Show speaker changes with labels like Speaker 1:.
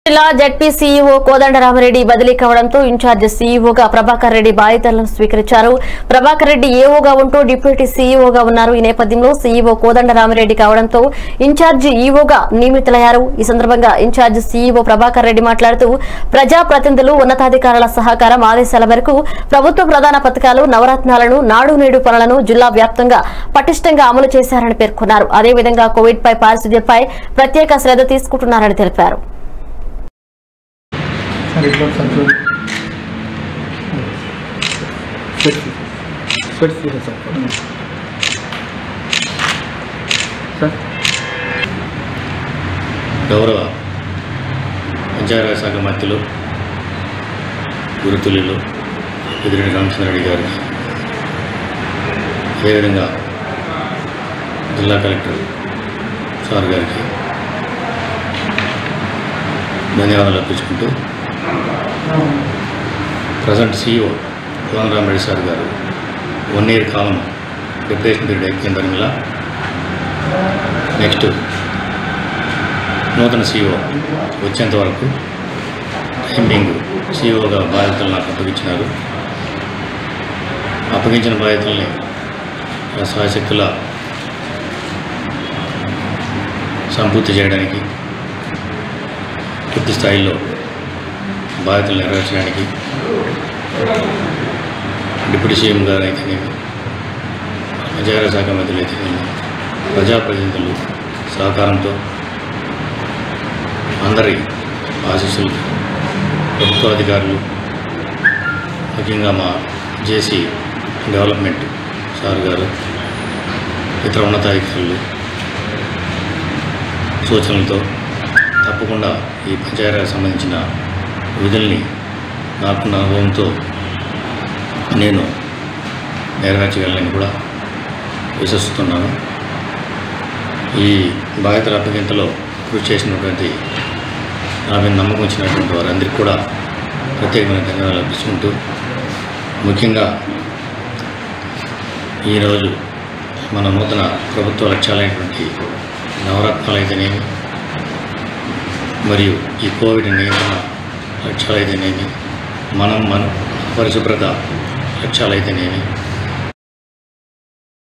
Speaker 1: జిల్లా ZP CEO Kodandarama Reddy బదిలీ కావడంతో ఇన్ఛార్జ్ సీఈఓగా ప్రభాకర్ రెడ్డి బాధ్యతలను స్వీకరించారు ప్రభాకర్ రెడ్డి ఏఓగా ఉంటూ డిప్యూటీ సీఈఓగా ఉన్నారు ఈ నేపథ్యంలో సీఈఓ కోదండరామరెడ్డి కావడంతో ఇన్ఛార్జ్ ఈఓగా నియమితులయ్యారు ఈ సందర్భంగా ఇన్ఛార్జ్ సీఈఓ ప్రభాకర్ రెడ్డి మాట్లాడుతూ ప్రజాప్రతినిధులు ఉన్నతాధికారుల సహకారం ఆదేశాల మేరకు ప్రభుత్వ ప్రధాన పథకాలు నవరత్నాలను నాడు నేడు పనులను జిల్లా వ్యాప్తంగా పటిష్టంగా అమలు చేశారని పేర్కొన్నారు అదేవిధంగా కోవిడ్ పై పారిశుద్ధ్యంపై ప్రత్యేక శ్రద్ధ తీసుకుంటున్నారని తెలిపారు
Speaker 2: సార్ ఇట్లా సార్ చూడండి స్వెట్స్ స్వెట్స్ తీసేది సార్ సార్
Speaker 3: గౌరవ పంచాయతీరాజ్ శాఖ మంత్రులు గురుతులు ఎదురెడ్డి రామచంద్రరెడ్డి గారికి అదేవిధంగా జిల్లా కలెక్టర్ సార్ గారికి ధన్యవాదాలు అర్పించుకుంటూ ప్రజెంట్ సీఈఓ కోనరామరెడ్డి సార్ గారు వన్ ఇయర్ కాలం డిప్రెషన్ పీరియడ్ అయిపోయిన దానివల్ల నెక్స్ట్ నూతన సీఈఓ వచ్చేంత వరకు టైమింగ్ సీఈఓగా బాధ్యతలు నాకు అప్పగించినారు అప్పగించిన బాధ్యతల్ని స్వశక్తుల సంపూర్తి చేయడానికి పూర్తి స్థాయిలో బాధ్యతలు నెరవేర్చడానికి డిప్యూటీ సీఎం గారు అయితేనేమి పంచాయతీ శాఖ మంత్రులు అయితేనేమి ప్రజాప్రతినిధులు సహకారంతో అందరి ఆశీస్సులు ప్రభుత్వాధికారులు ముఖ్యంగా మా జేసీ డెవలప్మెంట్ సార్ గారు ఇతర ఉన్నతాధికారులు సూచనలతో తప్పకుండా ఈ పంచాయతీరాజ్ సంబంధించిన విధుల్ని నాకున్న అనుభవంతో నేను నెరవేర్చగలనని కూడా విశ్వసిస్తున్నాను ఈ బాధ్యతల అప్పగింతలో కృషి చేసినటువంటి నా మీద నమ్మకం ఇచ్చినటువంటి వారందరికీ కూడా ప్రత్యేకమైన ధన్యవాదాలు అర్పించుకుంటూ ముఖ్యంగా ఈరోజు మన నూతన ప్రభుత్వ లక్ష్యాలైనటువంటి నవరత్నాలు అయితేనేమి మరియు ఈ కోవిడ్ నియంత్రణ లక్ష్యాలు అయితేనేమి మనం మన పరిశుభ్రత లక్ష్యాలు అయితేనేమి